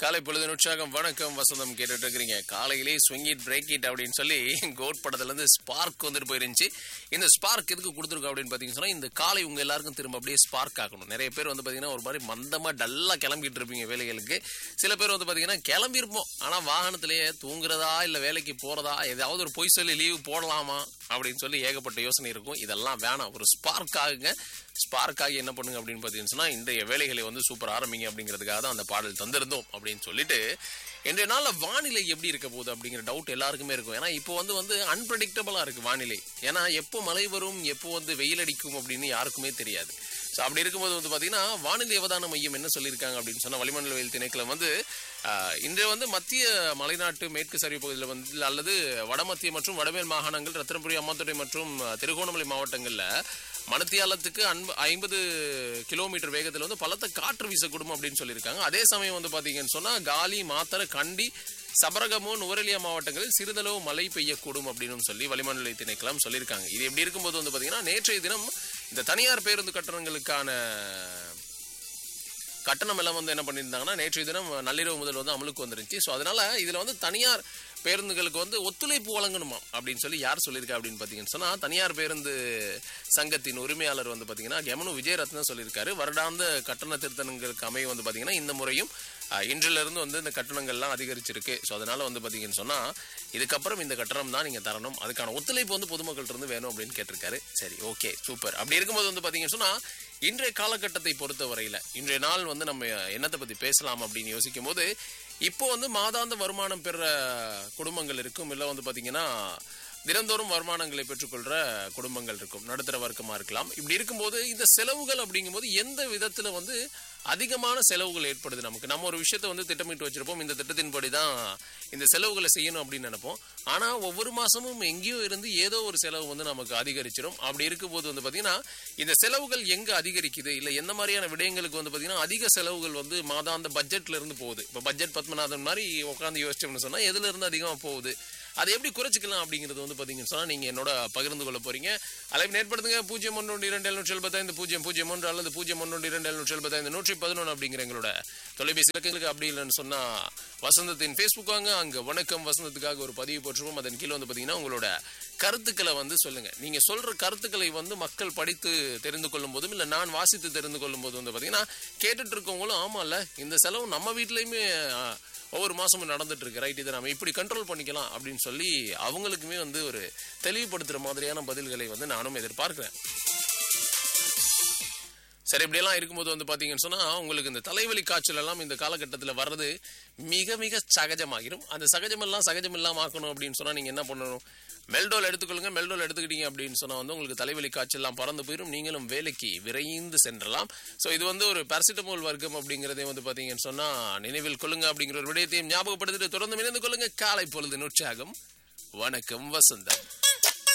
காலை பொழுது உற்சாகம் வணக்கம் வசந்தம் கேட்டுட்டு இருக்கிறீங்க காலையிலே ஸ்விங் இட் பிரேக் இட் அப்படின்னு சொல்லி கோட் படத்துல இருந்து ஸ்பார்க் வந்துட்டு போயிருந்துச்சு இந்த ஸ்பார்க் எதுக்கு கொடுத்துருக்கோம் அப்படின்னு பாத்தீங்கன்னா சொன்னா, இந்த காலை உங்க எல்லாருக்கும் திரும்ப அப்படியே ஸ்பார்க் ஆகணும் நிறைய பேர் வந்து பாத்தீங்கன்னா ஒரு மாதிரி மந்தமா டல்லா கிளம்பிட்டு இருப்பீங்க வேலைகளுக்கு சில பேர் வந்து பாத்தீங்கன்னா கிளம்பியிருப்போம் ஆனா வாகனத்திலேயே தூங்குறதா இல்ல வேலைக்கு போறதா ஏதாவது ஒரு பொய் சொல்லி லீவ் போடலாமா அப்படின்னு சொல்லி ஏகப்பட்ட யோசனை இருக்கும் இதெல்லாம் வேணாம் ஒரு ஸ்பார்க் ஆகுங்க ஸ்பார்க் ஆகி என்ன பண்ணுங்க அப்படின்னு பார்த்தீங்கன்னு சொன்னா இன்றைய வேலைகளை வந்து சூப்பர் ஆரம்பிங்க அப்படிங்கிறதுக்காக தான் அந்த பாடல் தந்திருந்தோம் அப்படின்னு சொல்லிட்டு இன்றைய நாளில் வானிலை எப்படி இருக்க போகுது அப்படிங்கிற டவுட் எல்லாருக்குமே இருக்கும் ஏன்னா இப்போ வந்து வந்து அன்பிரடிக்டபிளாக இருக்கு வானிலை ஏன்னா எப்போ மழை வரும் எப்போ வந்து வெயில் அடிக்கும் அப்படின்னு யாருக்குமே தெரியாது ஸோ அப்படி இருக்கும்போது வந்து பார்த்தீங்கன்னா வானிலை அவதான மையம் என்ன சொல்லியிருக்காங்க அப்படின்னு சொன்னால் வளிமண்டல வெயில் திணைக்களம் வந்து ஆஹ், இன்று வந்து மத்திய மலைநாட்டு மேற்கு சரிவு பகுதியில் வந்து அல்லது வடமத்திய மற்றும் வடமேல் மாகாணங்கள் ரத்தினபுரி அம்மாத்துறை மற்றும் ஆஹ், திருகோணமலை மாவட்டங்களில் மணத்தியாலத்துக்கு அன்பு ஐம்பது கிலோமீட்டர் வேகத்தில் வந்து பலத்த காற்று வீசக்கூடும் அப்படின்னு சொல்லியிருக்காங்க அதே சமயம் வந்து பார்த்தீங்கன்னு சொன்னால் காலி மாத்தர கண்டி சபரகமோ நுவரெலியா மாவட்டங்களில் சிறிதளவு மழை பெய்யக்கூடும் அப்படின்னு சொல்லி வளிமண்டல திணைக்களம் சொல்லியிருக்காங்க இது எப்படி இருக்கும்போது வந்து பார்த்தீங்கன்னா நேற்றைய தினம் இந்த தனியார் பேருந்து கட்டணங்களுக்கான கட்டணம் எல்லாம் வந்து என்ன பண்ணியிருந்தாங்கன்னா நேற்றைய தினம் நள்ளிரவு முதல் வந்து அமலுக்கு வந்துருந்துச்சு ஸோ அதனால இதில் வந்து தனியார் பேருந்துகளுக்கு வந்து ஒத்துழைப்பு வழங்கணுமா அப்படின்னு சொல்லி யார் சொல்லியிருக்கா அப்படின்னு பார்த்தீங்கன்னு சொன்னால் தனியார் பேருந்து சங்கத்தின் உரிமையாளர் வந்து பார்த்தீங்கன்னா கெமனு விஜயரத்னம் சொல்லியிருக்காரு வருடாந்த கட்டண திருத்தங்களுக்கு அமைய வந்து பார்த்தீங்கன்னா இந்த முறையும் அஹ், இன்றிலிருந்து வந்து இந்த கட்டணங்கள்லாம் அதிகரிச்சிருக்கு ஸோ அதனால வந்து பார்த்தீங்கன்னு சொன்னால் இதுக்கப்புறம் இந்த கட்டணம் தான் நீங்கள் தரணும் அதுக்கான ஒத்துழைப்பு வந்து பொதுமக்கள்கிட்ட இருந்து வேணும் அப்படின்னு கேட்டிருக்காரு சரி ஓகே சூப்பர் அப்படி இருக்கும்போது வந்து பார்த்தீங்கன்னு சொன்னால் இன்றைய காலகட்டத்தை பொறுத்த வரையில இன்றைய நாள் வந்து நம்ம என்னத்தை பத்தி பேசலாம் அப்படின்னு யோசிக்கும் போது இப்போ வந்து மாதாந்த வருமானம் பெற குடும்பங்கள் இருக்கும் இல்லை வந்து பாத்தீங்கன்னா தினந்தோறும் வருமானங்களை பெற்றுக்கொள்ற குடும்பங்கள் இருக்கும் நடுத்தர வர்க்கமா இருக்கலாம் இப்படி இருக்கும்போது இந்த செலவுகள் அப்படிங்கும்போது எந்த விதத்துல வந்து அதிகமான செலவுகள் ஏற்படுது நமக்கு நம்ம ஒரு விஷயத்தை வந்து திட்டமிட்டு வச்சிருப்போம் இந்த திட்டத்தின்படி தான் இந்த செலவுகளை செய்யணும் அப்படின்னு நினைப்போம் ஆனா ஒவ்வொரு மாசமும் எங்கேயோ இருந்து ஏதோ ஒரு செலவு வந்து நமக்கு அதிகரிச்சிடும் அப்படி இருக்கும்போது வந்து பாத்தீங்கன்னா இந்த செலவுகள் எங்க அதிகரிக்குது இல்ல எந்த மாதிரியான விடயங்களுக்கு வந்து பாத்தீங்கன்னா அதிக செலவுகள் வந்து மாதாந்த பட்ஜெட்ல இருந்து போகுது இப்ப பட்ஜெட் பத்மநாதன் மாதிரி உட்காந்து யோசிச்சோம்னு சொன்னா எதுல இருந்து அதிகமா போகுது அதை எப்படி குறைச்சிக்கலாம் அப்படிங்கிறது வந்து பாத்தீங்கன்னு சொன்னா நீங்க என்னோட பகிர்ந்து கொள்ள போறீங்க அலைவு ஏற்படுத்துங்க பூஜ்ஜியம் ஒன்று ஒன்று இரண்டு எழுநூற்றி எழுபத்தைந்து பூஜ்ஜியம் பூஜ்ஜியம் ஒன்று அல்லது பூஜ்ஜியம் ஒன்று ஒன்று இரண்டு எழுநூற்றி எழுபத்தைந்து நூற்றி பதினொன்று அப்படிங்கிற எங்களோட தொலைபேசி இலக்கங்களுக்கு அப்படி இல்லைன்னு சொன்னா வசந்தத்தின் ஃபேஸ்புக் வாங்க அங்க வணக்கம் வசந்தத்துக்காக ஒரு பதிவு போட்டுருவோம் அதன் கீழே வந்து பாத்தீங்கன்னா உங்களோட கருத்துக்களை வந்து சொல்லுங்க நீங்க சொல்ற கருத்துக்களை வந்து மக்கள் படித்து தெரிந்து கொள்ளும் போதும் இல்ல நான் வாசித்து தெரிந்து கொள்ளும் போது வந்து பாத்தீங்கன்னா கேட்டுட்டு இருக்கவங்களும் ஆமால இந்த செலவு நம்ம வீட்லயுமே ஆஹ், ஒவ்வொரு மாசமும் நடந்துட்டு இருக்கு ரைட் இதை நம்ம இப்படி கண்ட்ரோல் பண்ணிக்கலாம் அப்படின்னு சொல்லி அவங்களுக்குமே வந்து ஒரு தெளிவுபடுத்துற மாதிரியான பதில்களை வந்து நானும் எதிர்பார்க்கிறேன் சரி இப்படியெல்லாம் இருக்கும்போது வந்து பாத்தீங்கன்னு சொன்னா உங்களுக்கு இந்த தலைவலி காய்ச்சல் எல்லாம் இந்த காலகட்டத்தில் வர்றது மிக மிக சகஜமாகிரும் அந்த சகஜமெல்லாம் சகஜம் இல்லாம ஆக்கணும் அப்படின்னு சொன்னா நீங்க என்ன பண்ணணும் மெல்டோல் எடுத்துக்கொள்ளுங்க மெல்டோல் எடுத்துக்கிட்டீங்க அப்படின்னு சொன்னா வந்து உங்களுக்கு தலைவலி காய்ச்சல்லாம் பறந்து போயிடும் நீங்களும் வேலைக்கு விரைந்து சென்றலாம் ஸோ இது வந்து ஒரு பாராசிட்டமோல் வர்க்கம் அப்படிங்கிறதே வந்து பாத்தீங்கன்னு சொன்னா நினைவில் கொள்ளுங்க அப்படிங்கிற ஒரு விடயத்தையும் ஞாபகப்படுத்திட்டு தொடர்ந்து இணைந்து கொள்ளுங்க காலை பொழுது உற்சாகம் வணக்கம் வசந்தம்